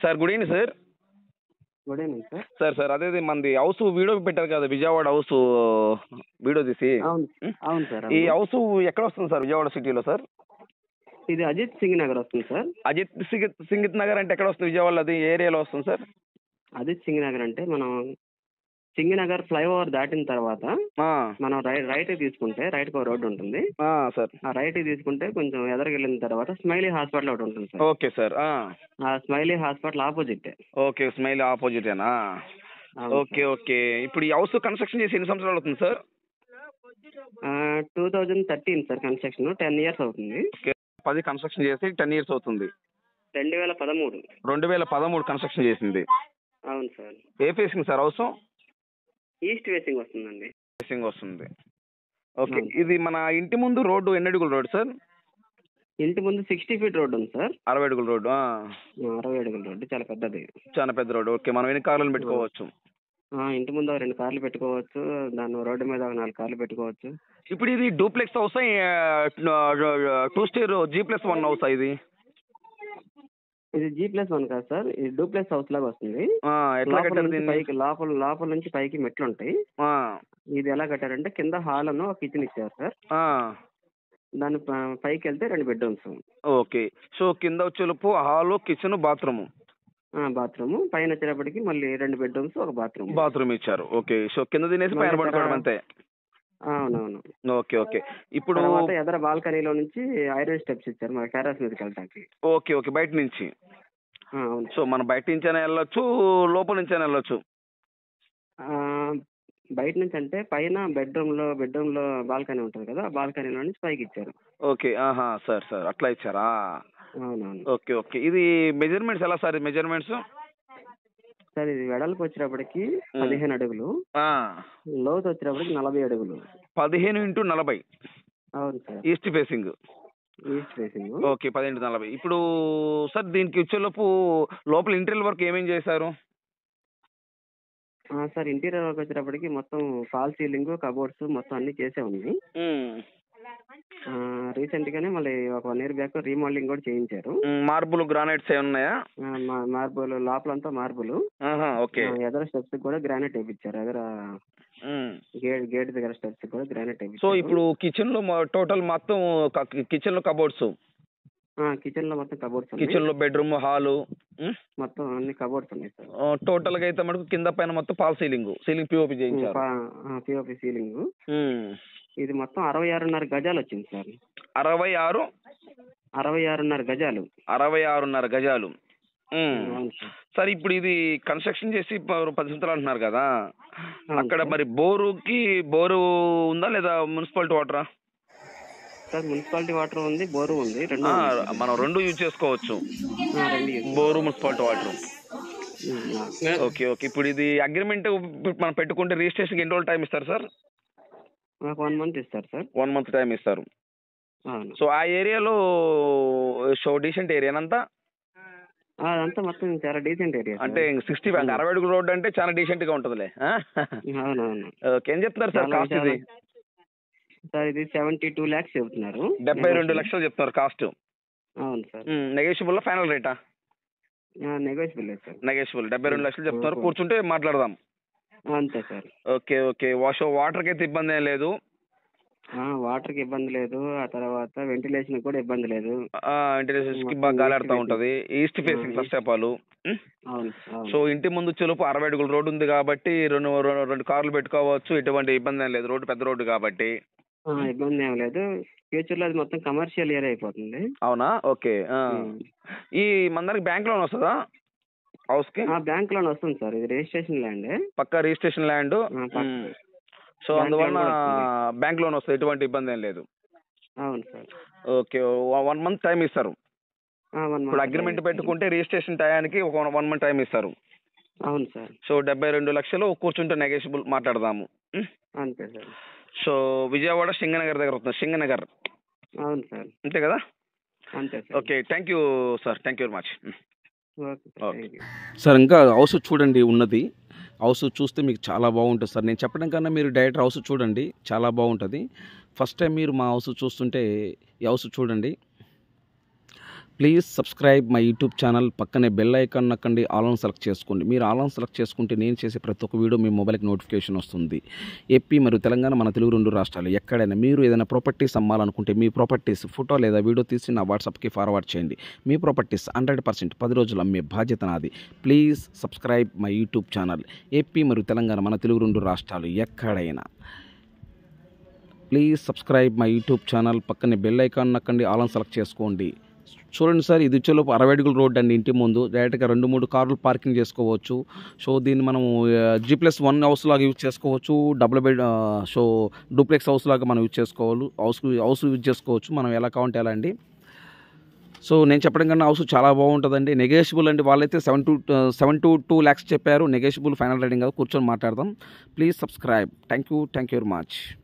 Sir good evening sir good evening sir sir sir అదే మనది house video పెట్టారు కదా విజయవాడ హౌస్ వీడియో తీసి అవును ఉం? అవును సార్ ఈ అవును. హౌస్ ఎక్కడ వస్తుంది సార్ విజయవాడ సిటీలో సార్ ఇది అజిత్ సింగ్ నగర్ వస్తుంది సార్ అజిత్ సింగిత్ సింగిత్ నగర్ అంటే ఎక్కడ వస్తుంది విజయవాడలో అది ఏరియాలో వస్తుంది సార్ అజిత్ సింగ్ నగర్ అంటే మనం సింగ్ నగర్ ఫ్లైఓవర్ దాటిన తర్వాత ఆ, మనం రైట్ రైట్ తీసుకుంటే రైట్ ఒక రోడ్డు ఉంటుంది ఆ, సార్ ఆ రైట్ తీసుకుంటే కొంచెం ఎదరికి వెళ్ళిన తర్వాత స్మైలీ హాస్పిటల్ ఒకటి ఉంటుంది సార్ ఓకే సార్ ఆ, ఆ smiley hospital opposite okay smile ఆపోజిటేనా ఓకే ఓకే ఇప్పుడు ఈ హౌస్ కన్స్ట్రక్షన్ చేసి ఎన్ని సంవత్సరాలు అవుతుంది sir two thousand thirteen sir construction ten years అవుతుంది ఓకే పది కన్స్ట్రక్షన్ చేసి టెన్ ఇయర్స్ అవుతుంది రెండు వేల పదమూడు రెండు వేల పదమూడు కన్స్ట్రక్షన్ చేసింది అవును సార్ ఏ facing sir house east facing వస్తుందండి ఫేసింగ్ వస్తుంది ఓకే అవును. ఇది మన ఇంటి ముందు రోడ్డు ఎన్ని అడుగుల రోడ్ సార్ ఇంటి ముందు సిక్స్టీ ఫీట్ రోడ్డు ఉంది సార్ అరవై అడుగుల రోడ్డు ఆ, ఆ, అరవై అడుగుల రోడ్డు చాలా పెద్దది చాలా పెద్ద రోడ్డు ఓకే మనం ఎన్ని కార్లను పెట్టుకోవచ్చు ఆ, ఇంటి ముందు ఒక రెండు కార్లు పెట్టుకోవచ్చు దాని రోడ్డు మీద ఒక నాలుగు కార్లు పెట్టుకోవచ్చు ఇప్పుడు ఇది duplex house two stair G plus one house ఇది ఇది జీ ప్లస్ వన్ కాదు సార్ ఇది డూప్లెక్స్ హౌస్ లాగా వస్తుంది ఆ, ఎట్లా లోపల కట్టారు నుంచి దీన్ని పైకి లోపల లోపల నుంచి పైకి మెట్లు ఉంటాయి ఆ, ఇది ఎలా కట్టారంటే కింద హాల్ అను ఒక కిచెన్ ఇచ్చారు సార్ ఆ, దాని ప- పైకి వెళ్తే రెండు బెడ్రూమ్స్ ఓకే సో కింద వచ్చేలోపు హాలు కిచెన్ బాత్రూమ్ బాత్రూమ్ పైన వచ్చేటప్పటికి మళ్ళీ రెండు బెడ్రూమ్స్ ఒక బాత్రూమ్ బాత్రూమ్ ఇచ్చారు ఓకే సో కింద తినేసి పైన మళ్ళీ పడుకోవడం తర్వాత- అంతే అవునవును ఓకే ఓకే ఇప్పుడు తర్వాత ఎదర బాల్కనీలో నుంచి ఐరన్ స్టెప్స్ ఇచ్చారు మన టెర్రస్ మీదకి వెళ్ళడానికి ఓకే ఓకే బయట నుంచి ఆ, అవును సో మనం బయట నుంచి అయినా వెళ్ళొచ్చు లోపల నుంచి అయినా వెళ్ళొచ్చు ఆ, బయట నుంచి అంటే పైన బెడ్రూమ్ లో బెడ్రూమ్ లో బాల్కనీ ఉంటుంది కదా ఆ బాల్కనీలో నుంచి పైకి ఇచ్చారు ఓకే ఆహా సార్ సార్ అట్లా ఇచ్చారా అవునవును ఓకే ఓకే ఇది మెజర్మెంట్స్ ఎలా సార్ మెజర్మెంట్స్ సార్ ఇది వెడల్పు వచ్చేటప్పటికి పదిహేను అడుగులు లోతు వచ్చేటప్పటికి నలభై అడుగులు పదిహేను ఇంటూ నలభై అవును sir east facing east facing okay పదిహేను నలభై ఇప్పుడు సార్ దీనికి వచ్చేలోపు లోపల ఇంటీరియర్ వర్క్ ఏమేం చేశారు సార్ ఇంటీరియర్ వర్క్ వచ్చేటప్పటికి మొత్తం ఫాల్ సీలింగ్ కబోర్డ్స్ మొత్తం అన్ని చేసే ఉంది రీసెంట్ గానే మళ్ళీ ఒక వన్ ఇయర్ బ్యాక్ రీమోడలింగ్ కూడా చేయించారు మార్బుల్ గ్రానైట్స్ ఏమైనా ఉన్నాయా మార్బుల్ లోపలంతా మార్బుల్ ఆహా, ఓకే ఎదర స్టెప్స్ కూడా గ్రానైట్ వేయించారు ఎదర మ్మ్. గేట్ గేట్ దగ్గర స్టెప్స్ కూడా గ్రానైట్ సో వేయించారు ఇప్పుడు కిచెన్ లో టోటల్ మొత్తం కిచెన్ లో కబోర్డ్స్ కిచెన్ లో మొత్తం కబోర్డ్స్ కిచెన్ లో బెడ్రూమ్ హాలు మొత్తం అన్ని కబోర్డ్స్ ఉన్నాయి సార్ టోటల్ గా అయితే మనకు కింద పైన మొత్తం పాల్ సీలింగ్ సీలింగ్ పిఓపి చేయించారు పిఓపి సీలింగ్ మ్మ్. ఇది మొత్తం అరవై ఆరున్నర గజాలు వచ్చింది సార్ అరవై ఆరు అరవై ఆరున్నర గజాలు అరవై ఆరున్నర గజాలు మ్మ్. అవును సార్ సార్ ఇప్పుడు ఇది కన్స్ట్రక్షన్ చేసి ప- పది సంవత్సరాలు అంటున్నారు కదా అవును అక్కడ సార్. మరి బోరుకి బోరు ఉందా లేదా మున్సిపాలిటీ వాటరా సార్ మున్సిపాలిటీ వాటర్ ఉంది బోరు ఉంది రెండు ఆ, ఉన్నాయి సార్. మనం రెండు యూజ్ చేసుకోవచ్చు ఆ, రెండు use. Bore municipality water um, ఆ. ఓకే ఓకే ఇప్పుడు ఇది అగ్రిమెంట్ మనం పెట్టుకుంటే రిజిస్ట్రేషన్కి ఎన్ని రోజులు టైం ఇస్తారు సార్ మాకు వన్ మంత్ ఇస్తారు సార్ వన్ మంత్ టైం ఇస్తారు అవును సో ఆ ఏరియాలో షో డీసెంట్ ఏరియా అంతా ఆ, అదంతా మొత్తం చాలా డీసెంట్ ఏరియా అంటే సిక్స్టీ అంటే అరవై అడుగుల రోడ్ అంటే చాలా డీసెంట్ గా ఉంటుందిలే ఆ? అవునవును ఓకే ఏం చెప్తున్నారు సార్ చాలా కాస్ట్ ఇది చాలా- సార్ ఇది సెవెంటీ టూ ల్యాక్స్ చెబుతున్నారు డెబ్బై రెండు లక్షలు చెప్తున్నారు కాస్ట్ అవును సార్ నెగోషియబుల్ ఫైనల్ రేటా నెగోషియబుల్ సార్ నెగోషియబుల్ డెబ్బై రెండు లక్షలు చెప్తున్నారు ఓకే. కూర్చుంటే మాట్లాడదాం అంతే సార్ ఓకే ఓకే వాష్ వాటర్కి అయితే ఇబ్బంది ఏం లేదు వాటర్కి ఇబ్బంది లేదు ఆ తర్వాత వెంటిలేషన్ కూడా ఇబ్బంది లేదు వెంటిలేషన్స్కి మొత్తం బాగా గాలి east ఆడుతూ facing. ఉంటుంది ఈస్ట్ ఫేసింగ్ ఆ, ఫస్ట్ ఆఫ్ ఆల్ అవును అవును సో ఇంటి ముందు చెలుపు అరవై అడుగుల రోడ్డు ఉంది కాబట్టి రెండు రెండు- రెండు కార్లు పెట్టుకోవచ్చు ఎటువంటి ఇబ్బంది ఏం లేదు రోడ్డు పెద్ద రోడ్డు కాబట్టి ఆ, ఇబ్బంది ఏం లేదు ఫ్యూచర్ లో అది మొత్తం కమర్షియల్ ఏరియా అయిపోతుంది అవునా ఓకే ఆ. ఉమ్. ఈ మన దగ్గర బ్యాంక్ లోన్ వస్తుందా హౌస్కి ఆ బ్యాంక్ లోన్ వస్తుంది సార్ ఇది రిజిస్ట్రేషన్ ల్యాండ్ పక్కా రిజిస్ట్రేషన్ ల్యాండ్ ఆ, పక్కా. సో Bank అందువలన loan కూడా బ్యాంక్ లోన్ వస్తుంది ఎటువంటి ఇబ్బంది ఏం లేదు అవును sir okay one month time ఇస్తారు వన్ ఇప్పుడు అగ్రిమెంట్ పెట్టుకుంటే రిజిస్ట్రేషన్ టయానికి ఒక వన్ మంత్ టైం ఇస్తారు అవును సార్ సో డెబ్బై రెండు లక్షలు కూర్చుంటే నెగోషియబుల్ మాట్లాడదాము ఉం? అంతే సార్ సో విజయవాడ సింగనగర్ దగ్గర వస్తుంది సింగనగర్ అవును సార్ అంతే కదా అంతే sir okay thank you sir thank you very much okay sir okay. Thank you sir ఇంకా హౌస్ చూడండి ఉన్నది హౌస్ చూస్తే మీకు చాలా బాగుంటుంది సార్ నేను చెప్పడం కన్నా మీరు డైరెక్ట్ హౌస్ చూడండి చాలా బాగుంటుంది ఫస్ట్ టైం మీరు మా హౌస్ చూస్తుంటే ఈ హౌస్ చూడండి please subscribe my YouTube channel పక్కనే బెల్ ఐకాన్ నొక్కండి ఆల్ ఆన్ సెలెక్ట్ చేసుకోండి మీరు ఆల్ ఆన్ సెలెక్ట్ చేసుకుంటే నేను చేసే ప్రతి ఒక్క వీడియో మీ మొబైల్కి నోటిఫికేషన్ వస్తుంది ఏపీ మరియు తెలంగాణ మన తెలుగు రెండు రాష్ట్రాలు ఎక్కడైనా మీరు ఏదైనా ప్రాపర్టీస్ అమ్మాలనుకుంటే మీ ప్రాపర్టీస్ ఫోటో లేదా వీడియో తీసి నా వాట్సాప్కి ఫార్వర్డ్ చేయండి మీ ప్రాపర్టీస్ హండ్రెడ్ పర్సెంట్ పది రోజులు అమ్మే బాధ్యత నాది please subscribe my YouTube channel AP మరియు తెలంగాణ మన తెలుగు రెండు రాష్ట్రాలు ఎక్కడైనా please subscribe my YouTube channel పక్కనే బెల్ ఐకాన్ నొక్కండి ఆల్ ఆన్ సెలెక్ట్ చేసుకోండి చూడండి సార్ ఇది వచ్చేలోపు అరవై అడుగుల రోడ్ అండి ఇంటి ముందు డైరెక్ట్గా రెండు మూడు కార్లు పార్కింగ్ చేసుకోవచ్చు సో దీన్ని మనము జీ ప్లస్ వన్ హౌస్ లాగా యూజ్ చేసుకోవచ్చు డబుల్ బెడ్ ఆ, సో డూప్లెక్స్ హౌస్ లాగా మనం యూజ్ చేసుకోవాలి హౌస్ హౌస్ యూజ్ చేసుకోవచ్చు మనం ఎలా కావాలంటే ఎలా అండి సో నేను చెప్పడం కన్నా హౌస్ చాలా బాగుంటుందండి నెగోషియబుల్ అండి వాళ్ళైతే seven two seven two two lakhs చెప్పారు నెగోషియబుల్ ఫైనల్ రైడింగ్ కదా కూర్చొని మాట్లాడదాం please subscribe thank you thank you very much